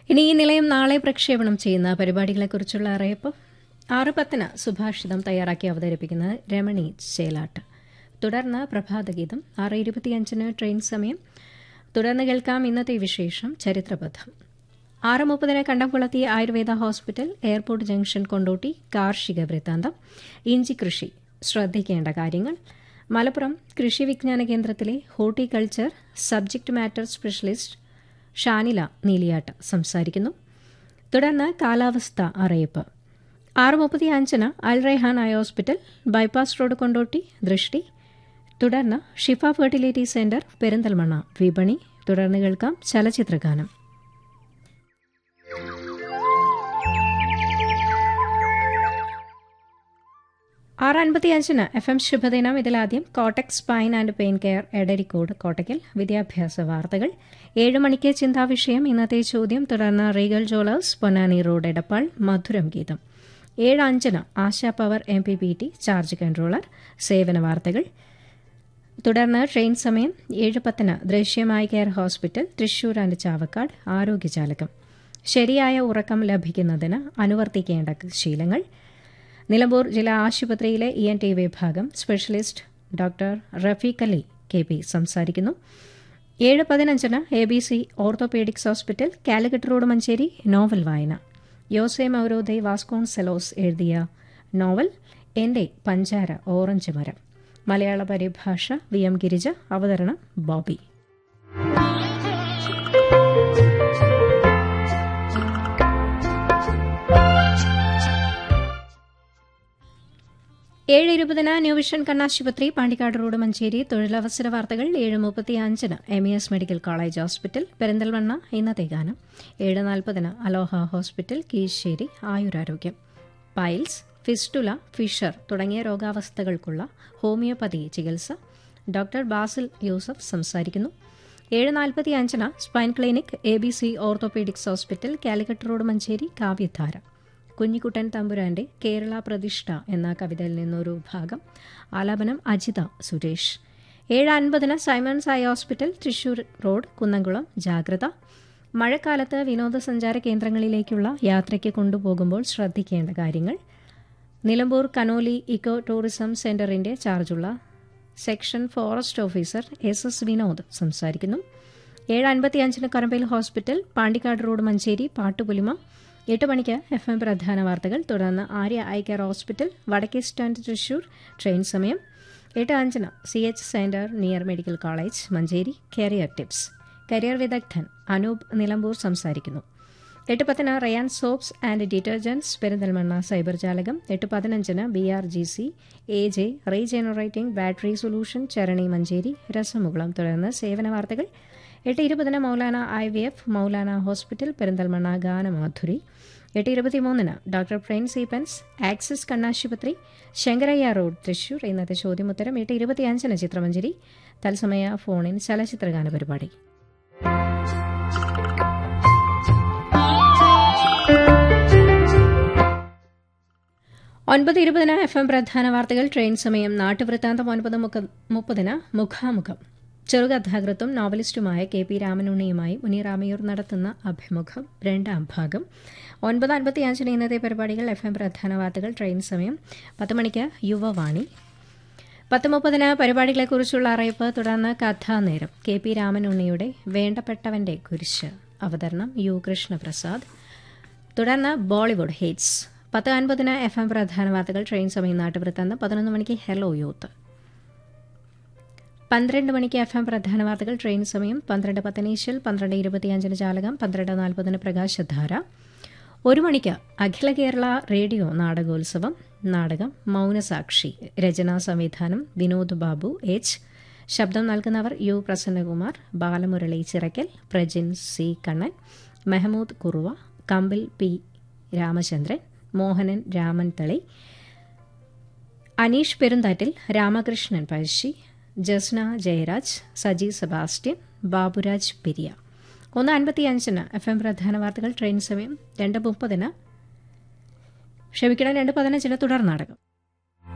ഇനി ഈ നിലയം നാളെ പ്രക്ഷേപണം ചെയ്യുന്ന പരിപാടികളെക്കുറിച്ചുള്ള അറിയിപ്പ് ആറ് പത്തിന് സുഭാഷിതം തയ്യാറാക്കി അവതരിപ്പിക്കുന്നത് രമണി ചേലാട്ട് തുടർന്ന് പ്രഭാതഗീതം ആറ് ഇരുപത്തിയഞ്ചിന് ട്രെയിൻ സമയം തുടർന്ന് കേൾക്കാം ഇന്നത്തെ വിശേഷം ചരിത്രപഥം ആറ് മുപ്പതിന് Kandamkulathi Ayurveda hospital airport junction Kondotty കാർഷിക വൃത്താന്തം ഇഞ്ചി കൃഷി ശ്രദ്ധിക്കേണ്ട കാര്യങ്ങൾ മലപ്പുറം കൃഷി വിജ്ഞാന കേന്ദ്രത്തിലെ horticulture subject matter specialist Shanila Neeliyat സംസാരിക്കുന്നു തുടർന്ന് കാലാവസ്ഥ അറിയിപ്പ് ആറ് മുപ്പത്തി അഞ്ചിന് Al Rehan eye hospital bypass road Kondotty ദൃഷ്ടി തുടർന്ന് ഷിഫ ഫെർട്ടിലിറ്റി സെന്റർ പെരിന്തൽമണ്ണ വിപണി തുടർന്ന് കേൾക്കാം ചലച്ചിത്രഗാനം ആറ് അൻപത്തിയഞ്ചിന് എഫ് എം ശുഭദിനം ഇതിലാദ്യം Kottak spine and pain care Edarikode Kottakkal വിദ്യാഭ്യാസ വാർത്തകൾ ഏഴ് മണിക്ക് ചിന്താവിഷയം ഇന്നത്തെ ചോദ്യം തുടർന്ന് Regal Jewellers Ponnani road Edappal മധുരം ഗീതം ഏഴ് അഞ്ചിന് Asha power M P P T charge controller സേവന വാർത്തകൾ തുടർന്ന് ട്രെയിൻ സമയം ഏഴ് പത്തിന് ദൃശ്യമായി care hospital Thrissur and Chavakkad ആരോഗ്യജാലകം ശരിയായ ഉറക്കം ലഭിക്കുന്നതിന് അനുവർത്തിക്കേണ്ട ശീലങ്ങൾ നിലമ്പൂർ ജില്ലാ ആശുപത്രിയിലെ ഇ എൻ ടി വിഭാഗം specialist doctor Rafeeq Ali K P സംസാരിക്കുന്നു ഏഴ് പതിനഞ്ചിന് A B C orthopaedics hospital Calicut road Manjeri novel വായന യോസെ മൗരോദെ വാസ്കോൺ സെലോസ് എഴുതിയ നോവൽ എന്റെ പഞ്ചാര ഓറഞ്ച് മരം മലയാള പരിഭാഷ വി എം ഗിരിജ അവതരണം ബോബി ഏഴ് ഇരുപതിന് ന്യൂ വിഷൻ കണ്ണാശുപത്രി പാണ്ടിക്കാട് റോഡ് മഞ്ചേരി തൊഴിലവസര വാർത്തകൾ ഏഴ് മുപ്പത്തി അഞ്ചിന് M E S medical college hospital Perinthalmanna ഇന്നത്തെ ഗാനം ഏഴ് നാൽപ്പതിന് അലോഹ ഹോസ്പിറ്റൽ കീശ്ശേരി ആയുരാരോഗ്യം പൈൽസ് ഫിസ്റ്റുല ഫിഷർ തുടങ്ങിയ രോഗാവസ്ഥകൾക്കുള്ള ഹോമിയോപ്പതി ചികിത്സ ഡോക്ടർ ബാസിൽ യൂസഫ് സംസാരിക്കുന്നു ഏഴ് നാൽപ്പത്തി അഞ്ചിന് spine clinic A B C orthopaedics hospital Calicut road Manjeri കാവ്യധാര കുഞ്ഞിക്കുട്ടൻ തമ്പുരാന്റെ കേരള പ്രതിഷ്ഠ എന്ന കവിതയിൽ നിന്നൊരു ഭാഗം ആലാപനം അജിത സുരേഷ് ഏഴ് അൻപതിന് Simon's eye hospital Thrissur road Kunnamkulam ജാഗ്രത മഴക്കാലത്ത് വിനോദസഞ്ചാര കേന്ദ്രങ്ങളിലേക്കുള്ള യാത്രയ്ക്ക് കൊണ്ടുപോകുമ്പോൾ ശ്രദ്ധിക്കേണ്ട കാര്യങ്ങൾ നിലമ്പൂർ കനോലി ഇക്കോ ടൂറിസം സെന്ററിന്റെ ചാർജുള്ള section forest officer S S Vinod സംസാരിക്കുന്നു ഏഴ് അൻപത്തിയഞ്ചിന് കറമ്പയിൽ ഹോസ്പിറ്റൽ പാണ്ടിക്കാട് റോഡ് മഞ്ചേരി പാട്ടുപുലിമ എട്ട് മണിക്ക് എഫ് എം പ്രധാന വാർത്തകൾ തുടർന്ന് ആര്യ ഐ കെയർ ഹോസ്പിറ്റൽ വടക്കേ സ്റ്റാൻഡ് തൃശൂർ ട്രെയിൻ സമയം എട്ട് അഞ്ചിന് C H centre near medical college Manjeri career tips career വിദഗ്ധൻ അനൂപ് നിലമ്പൂർ സംസാരിക്കുന്നു എട്ട് പത്തിന് Rayan soaps and detergents Perinthalmanna cyber ജാലകം എട്ട് പതിനഞ്ചിന് B R G C A J regenerating battery solution Charani Manjeri രസമുകുളം തുടർന്ന് സേവന വാർത്തകൾ എട്ട് ഇരുപതിന് Maulana I V F Maulana hospital Perinthalmanna ഗാനമാധുരി എട്ട് ഇരുപത്തിമൂന്നിന് ഡോക്ടർ ഫ്രൈൻസ് ഈപ്പൻസ് ആക്സിസ് കണ്ണാശുപത്രി ശങ്കരയ്യ റോഡ് തൃശൂർ ഇന്നത്തെ ചോദ്യമുത്തരം എട്ട് ഇരുപത്തിയഞ്ചിന് ചിത്രമഞ്ചേരി തത്സമയ ഫോണിൻ ചലച്ചിത്രഗാന പരിപാടി ഒൻപത് ഇരുപതിന് എഫ് എം പ്രധാന വാർത്തകൾ ട്രെയിൻ സമയം നാട്ടുവൃത്താന്തം ഒൻപത് മുപ്പതിന് മുഖാമുഖം ചെറുകഥാകൃത്തും നോവലിസ്റ്റുമായ കെ പി രാമനുണ്ണിയുമായി മുനിറാമയൂർ നടത്തുന്ന അഭിമുഖം രണ്ടാം ഭാഗം ഒൻപത് അൻപത്തിയഞ്ചിന് ഇന്നത്തെ പരിപാടികൾ എഫ് എം പ്രധാന വാർത്തകൾ ട്രെയിൻ സമയം പത്ത് മണിക്ക് യുവവാണി പത്ത് മുപ്പതിന് പരിപാടികളെക്കുറിച്ചുള്ള അറിയിപ്പ് തുടർന്ന് കഥാനേരം കെ പി രാമനുണ്ണിയുടെ വേണ്ടപ്പെട്ടവന്റെ കുരിശ് അവതരണം യു കൃഷ്ണപ്രസാദ് തുടർന്ന് ബോളിവുഡ് ഹിറ്റ്സ് പത്ത് അൻപതിന് എഫ് എം പ്രധാന വാർത്തകൾ ട്രെയിൻ സമയം നാട്ടുവൃത്താന്തം പതിനൊന്ന് മണിക്ക് ഹെലോ യൂത്ത് പന്ത്രണ്ട് മണിക്ക് എഫ് എം പ്രധാന വാർത്തകൾ ട്രെയിൻ സമയം പന്ത്രണ്ട് പത്തനീശിൽ പന്ത്രണ്ട് ഇരുപത്തിയഞ്ചിന് ജാലകം പന്ത്രണ്ട് നാൽപ്പതിന് പ്രകാശധാര ഒരു മണിക്ക് അഖില കേരള റേഡിയോ നാടകോത്സവം നാടകം മൗനസാക്ഷി രചനാ സംവിധാനം വിനോദ് ബാബു എച്ച് ശബ്ദം നൽകുന്നവർ U Prasannakumar Balamurali Chirakkal Prajin C Kannan Mehmood Kuruva Kambil P Ramachandran Mohanan Raman Thali Aneesh Perunthattil Ramakrishnan Pazhassi Jasna Jayaraj Saji Sebastian Baburaj Periya ഒന്ന് അൻപത്തിയഞ്ചിന് എഫ് എം പ്രധാന വാർത്തകൾ ട്രെയിൻ സമയം രണ്ട് മുപ്പതിന് ക്ഷമിക്കണം രണ്ട് പതിനഞ്ചിന് തുടർ നാടകം